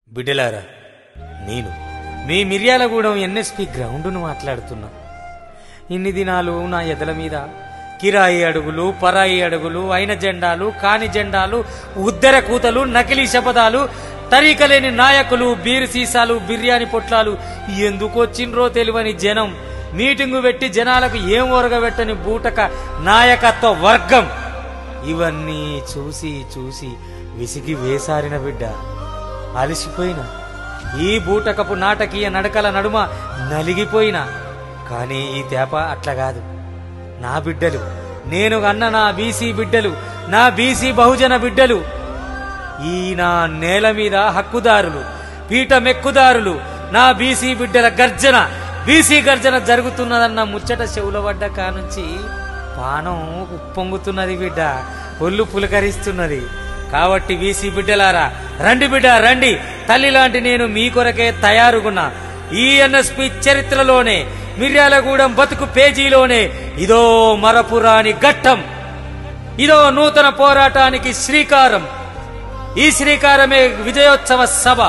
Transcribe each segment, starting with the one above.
బిడ్డలారా నేను మీ మిర్యాలగూడెం ఎన్ఎస్పి గ్రౌండ్ను మాట్లాడుతున్నా ఇన్ని దినాలు నా ఎదల మీద కిరాయి అడుగులు పరాయి అడుగులు అయిన జెండాలు కాని జెండాలు ఉద్దర కూతలు నకిలీ శపథాలు తరీకలేని నాయకులు బీరు సీసాలు బిర్యానీ పొట్లాలు ఎందుకు వచ్చిండ్రో తెలియని జనం మీటింగు పెట్టి జనాలకు ఏం ఒరగబెట్టని బూటక నాయకత్వ వర్గం ఇవన్నీ చూసి చూసి విసిగి వేసారిన బిడ్డ అలసిపోయిన ఈ బూటకపు నాటకీయ నడకల నడుమ నలిగిపోయిన కానీ ఈ తేప అట్లా కాదు నా బిడ్డలు నేను అన్న నా బీసీ బిడ్డలు నా బీసీ బహుజన బిడ్డలు ఈ నా నేల మీద హక్కుదారులు పీఠమెక్కుదారులు నా బీసీ బిడ్డల గర్జన బీసీ గర్జన జరుగుతున్నదన్న ముచ్చట చెవుల పడ్డ కానుంచి పానం ఉప్పొంగుతున్నది బిడ్డ ఒళ్ళు పులకరిస్తున్నది కాబట్టి బీసీ బిడ్డలారా రండి బిడ్డ రండి తల్లి లాంటి నేను మీ కొరకే తయారుగున్నా ఈ ఎన్ఎస్పి చరిత్రలోనే మిర్యాలగూడెం బతుకు పేజీలోనే ఇదో మరపురాని ఘట్టం ఇదో నూతన పోరాటానికి శ్రీకారం ఈ శ్రీకారమే విజయోత్సవ సభ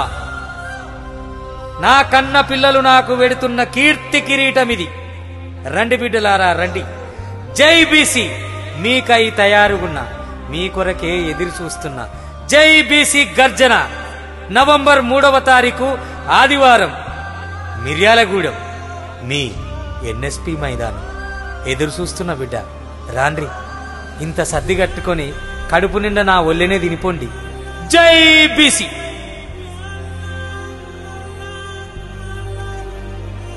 నా కన్న పిల్లలు నాకు వెడుతున్న కీర్తి కిరీటమిది రండి బిడ్డలారా రండి జై బీసీ మీకై తయారుగున్నా మీ కొరకే ఎదురు చూస్తున్నా జై బీసీ గర్జన నవంబర్ మూడవ తారీఖు ఆదివారం మిర్యాలగూడెం మీ ఎన్ఎస్పి మైదానం ఎదురు చూస్తున్న బిడ్డ రాండ్రి ఇంత సర్ది కట్టుకొని కడుపు నిండా నా ఒళ్ళెనే తినిపోండి జై బీసీ